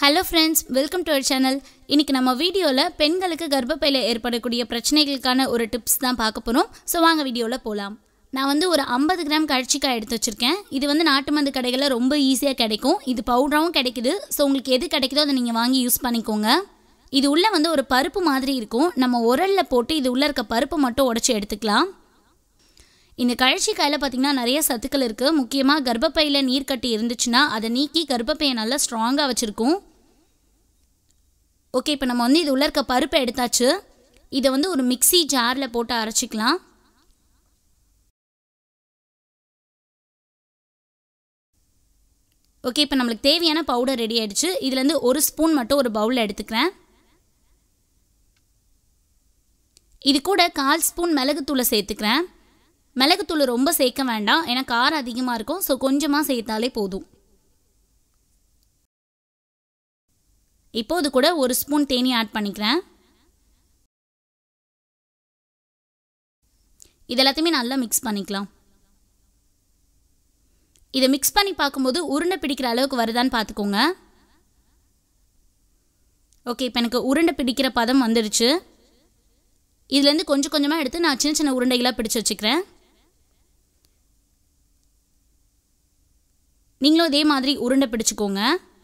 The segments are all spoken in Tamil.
hello friends welcome to our channel இன்னைக்கு நம்ம வீடியோவில் பெண்களுக்கு கர்ப்பப்பையில் ஏற்படக்கூடிய பிரச்சனைகளுக்கான ஒரு டிப்ஸ் தான் பார்க்க போகிறோம் ஸோ வாங்க வீடியோவில் போகலாம் நான் வந்து ஒரு ஐம்பது கிராம் கழிச்சிக்காய் எடுத்து வச்சுருக்கேன் இது வந்து நாட்டு மருந்து கடைகளில் ரொம்ப ஈஸியாக கிடைக்கும் இது பவுடராகவும் கிடைக்குது ஸோ உங்களுக்கு எது கிடைக்குதோ அதை நீங்கள் வாங்கி யூஸ் பண்ணிக்கோங்க இது உள்ளே வந்து ஒரு பருப்பு மாதிரி இருக்கும் நம்ம உரலில் போட்டு இது உள்ளே இருக்க பருப்பை மட்டும் உடச்சி எடுத்துக்கலாம் இந்த கழிச்சிக்காயில் பார்த்தீங்கன்னா நிறைய சத்துக்கள் இருக்குது முக்கியமாக கர்ப்பப்பையில் நீர்க்கட்டி இருந்துச்சுன்னா அதை நீக்கி கர்ப்பப்பையை நல்லா ஸ்ட்ராங்காக வச்சுருக்கும் ஓகே இப்போ நம்ம வந்து இது உள்ள இருக்க பருப்பை எடுத்தாச்சு இதை வந்து ஒரு மிக்ஸி ஜாரில் போட்டு அரைச்சிக்கலாம் ஓகே இப்போ நம்மளுக்கு தேவையான பவுடர் ரெடி ஆயிடுச்சு இதுலேருந்து ஒரு ஸ்பூன் மட்டும் ஒரு பவுலில் எடுத்துக்கிறேன் இது கூட கால் ஸ்பூன் மிளகுத்தூளை சேர்த்துக்கிறேன் மிளகுத்தூள் ரொம்ப சேர்க்க வேண்டாம் ஏன்னா காரம் அதிகமாக இருக்கும் ஸோ கொஞ்சமாக சேர்த்தாலே போதும் இப்போது கூட ஒரு ஸ்பூன் தேனி ஆட் பண்ணிக்கிறேன் இது எல்லாத்தையுமே நல்லா மிக்ஸ் பண்ணிக்கலாம் இதை மிக்ஸ் பண்ணி பார்க்கும்போது உருண்டை பிடிக்கிற அளவுக்கு வருதான்னு பார்த்துக்கோங்க ஓகே இப்போ எனக்கு உருண்டை பிடிக்கிற பதம் வந்துடுச்சு இதுலேருந்து கொஞ்சம் கொஞ்சமாக எடுத்து நான் சின்ன சின்ன உருண்டைகளாக பிடிச்சு வச்சுக்கிறேன் நீங்களும் இதே மாதிரி உருண்டை பிடிச்சிக்கோங்க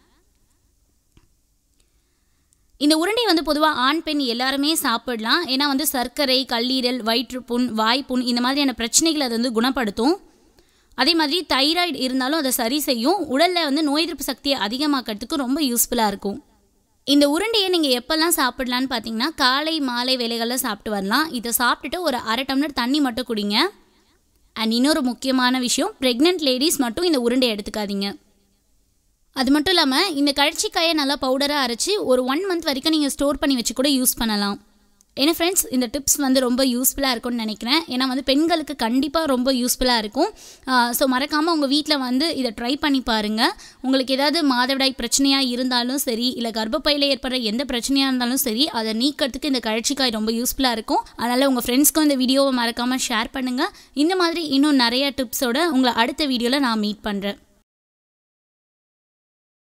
இந்த உருண்டை வந்து பொதுவாக ஆண் பெண் எல்லாருமே சாப்பிடலாம் ஏன்னா வந்து சர்க்கரை கல்லீரல் வயிற்றுப்புண் வாய்ப்புண் இந்த மாதிரியான பிரச்சனைகளை அது வந்து குணப்படுத்தும் அதே மாதிரி தைராய்டு இருந்தாலும் அதை சரி செய்யும் உடலில் வந்து நோய் எதிர்ப்பு சக்தியை அதிகமாக்கிறதுக்கு ரொம்ப யூஸ்ஃபுல்லாக இருக்கும் இந்த உருண்டையை நீங்கள் எப்போல்லாம் சாப்பிடலான்னு பார்த்தீங்கன்னா காலை மாலை வேலைகளில் சாப்பிட்டு வரலாம் இதை சாப்பிட்டுட்டு ஒரு அரை டம்ளர் தண்ணி மட்டும் குடிங்க அண்ட் இன்னொரு முக்கியமான விஷயம் ப்ரெக்னென்ட் லேடிஸ் மட்டும் இந்த உருண்டை எடுத்துக்காதீங்க அது மட்டும் இல்லாமல் இந்த கழிச்சிக்காயை நல்லா பவுடராக அரைச்சி ஒரு ஒன் மந்த் வரைக்கும் நீங்கள் ஸ்டோர் பண்ணி வச்சு கூட யூஸ் பண்ணலாம் ஏன்னா ஃப்ரெண்ட்ஸ் இந்த டிப்ஸ் வந்து ரொம்ப யூஸ்ஃபுல்லாக இருக்கும்னு நினைக்கிறேன் ஏன்னா வந்து பெண்களுக்கு கண்டிப்பாக ரொம்ப யூஸ்ஃபுல்லாக இருக்கும் ஸோ மறக்காமல் உங்கள் வீட்டில் வந்து இதை ட்ரை பண்ணி பாருங்கள் உங்களுக்கு ஏதாவது மாதவிடாய் பிரச்சனையாக இருந்தாலும் சரி இல்லை கர்ப்பப்பையில் ஏற்படுற எந்த பிரச்சனையாக இருந்தாலும் சரி அதை நீக்கிறதுக்கு இந்த கழிச்சிக்காய் ரொம்ப யூஸ்ஃபுல்லாக இருக்கும் அதனால் உங்கள் ஃப்ரெண்ட்ஸ்க்கும் இந்த வீடியோவை மறக்காமல் ஷேர் பண்ணுங்கள் இந்த மாதிரி இன்னும் நிறைய டிப்ஸோட உங்களை அடுத்த வீடியோவில் நான் மீட் பண்ணுறேன்